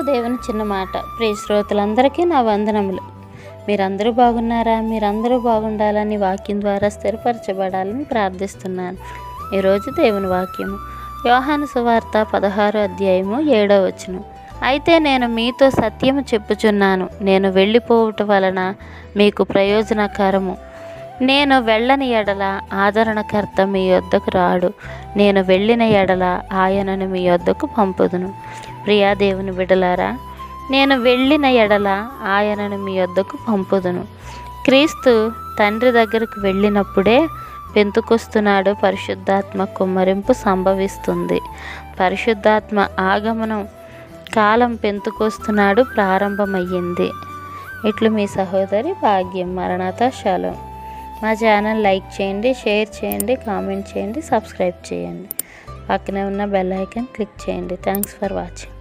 దేవుని చిన్న మాట ప్రియ శ్రోతలందరికీ నా వందనములు మీరందరూ బాగున్నారా మీరందరూ బాగుండాలని వాక్యం ద్వారా స్థిరపరచబడాలని ప్రార్థిస్తున్నాను ఈరోజు దేవుని వాక్యము యోహాను సువార్త పదహారో అధ్యాయము ఏడో వచనం అయితే నేను మీతో సత్యము చెప్పుచున్నాను నేను వెళ్ళిపోవటం వలన మీకు ప్రయోజనకరము నేను వెళ్ళని ఎడల ఆదరణకర్త మీ యొద్దకు రాడు నేను వెళ్ళిన ఎడల ఆయనను మీ యొద్దకు పంపుదును ప్రియా దేవుని బిడలారా నేను వెళ్ళిన ఎడల ఆయనను మీ యొద్దకు పంపుదును క్రీస్తు తండ్రి దగ్గరకు వెళ్ళినప్పుడే పెంతుకొస్తున్నాడు పరిశుద్ధాత్మ కుమ్మరింపు సంభవిస్తుంది పరిశుద్ధాత్మ ఆగమనం కాలం పెంతుకొస్తున్నాడు ప్రారంభమయ్యింది ఇట్లు మీ సహోదరి భాగ్యం మరణాత శలం మా ఛానల్ లైక్ చేయండి షేర్ చేయండి కామెంట్ చేయండి సబ్స్క్రైబ్ చేయండి పక్కనే ఉన్న బెల్ ఐకాన్ క్లిక్ చేయండి థ్యాంక్స్ ఫర్ వాచింగ్